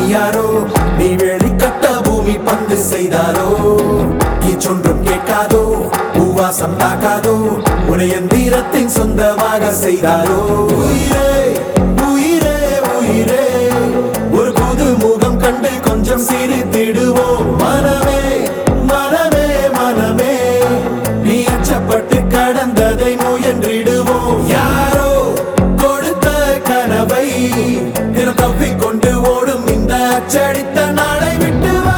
யாரோ நீ வெளிக்கட்ட பூமி பந்து செய்தாரோ சொன்றும் கேட்காதோ பூவாசம் தாக்காதோ உடைய தீரத்தின் சொந்தமாக செய்தாரோ உயிரே உயிரே உயிரே ஒரு புது முகம் கண்டு கொஞ்சம் சிரித்திடுவோம் மனமே மனமே மனமே நீ அச்சப்பட்டு கடந்ததை முயன்றிடுவோம் யாரோ கொடுத்த கனவை தினம் தப்பிக்கொண்டு ஓடும் இந்த அச்சடித்த நாளை விட்டு வா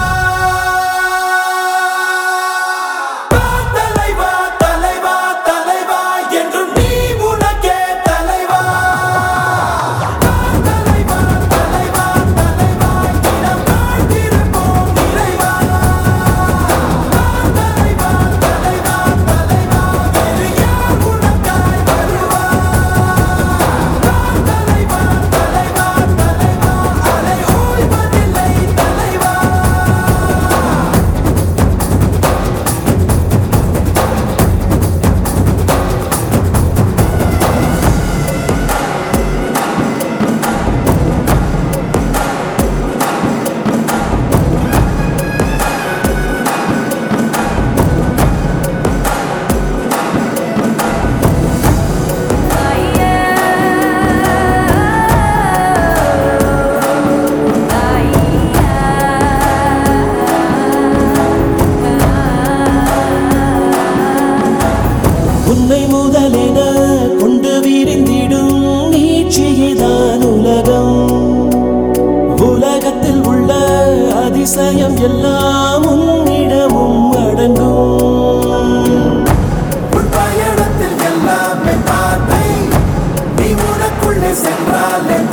வா தலைவா தலைவா தலைவா என்றும் நீ உனக்கே தலைவா வா தலைவா தலைவா தலைவா இடம் வாழ்ந்திருப்போம் இறைவா வா தலைவா தலைவா தலைவா வேறு யார் உனக்காய் வருவா வா தலைவா தலைவா தலைவா அலை ஓய்வதில்லை தலைவா உன்னை முதலென கொண்டு விரிந்திடும் நீட்சியேதான் உலகம் உலகத்தில் உள்ள அதிசயம் எல்லாம் உன்னிடமும் அடங்கும் உன் பயணத்தில் எல்லாமே பார்த்தை நீ உனக்குள்ளே சென்றால் என்ன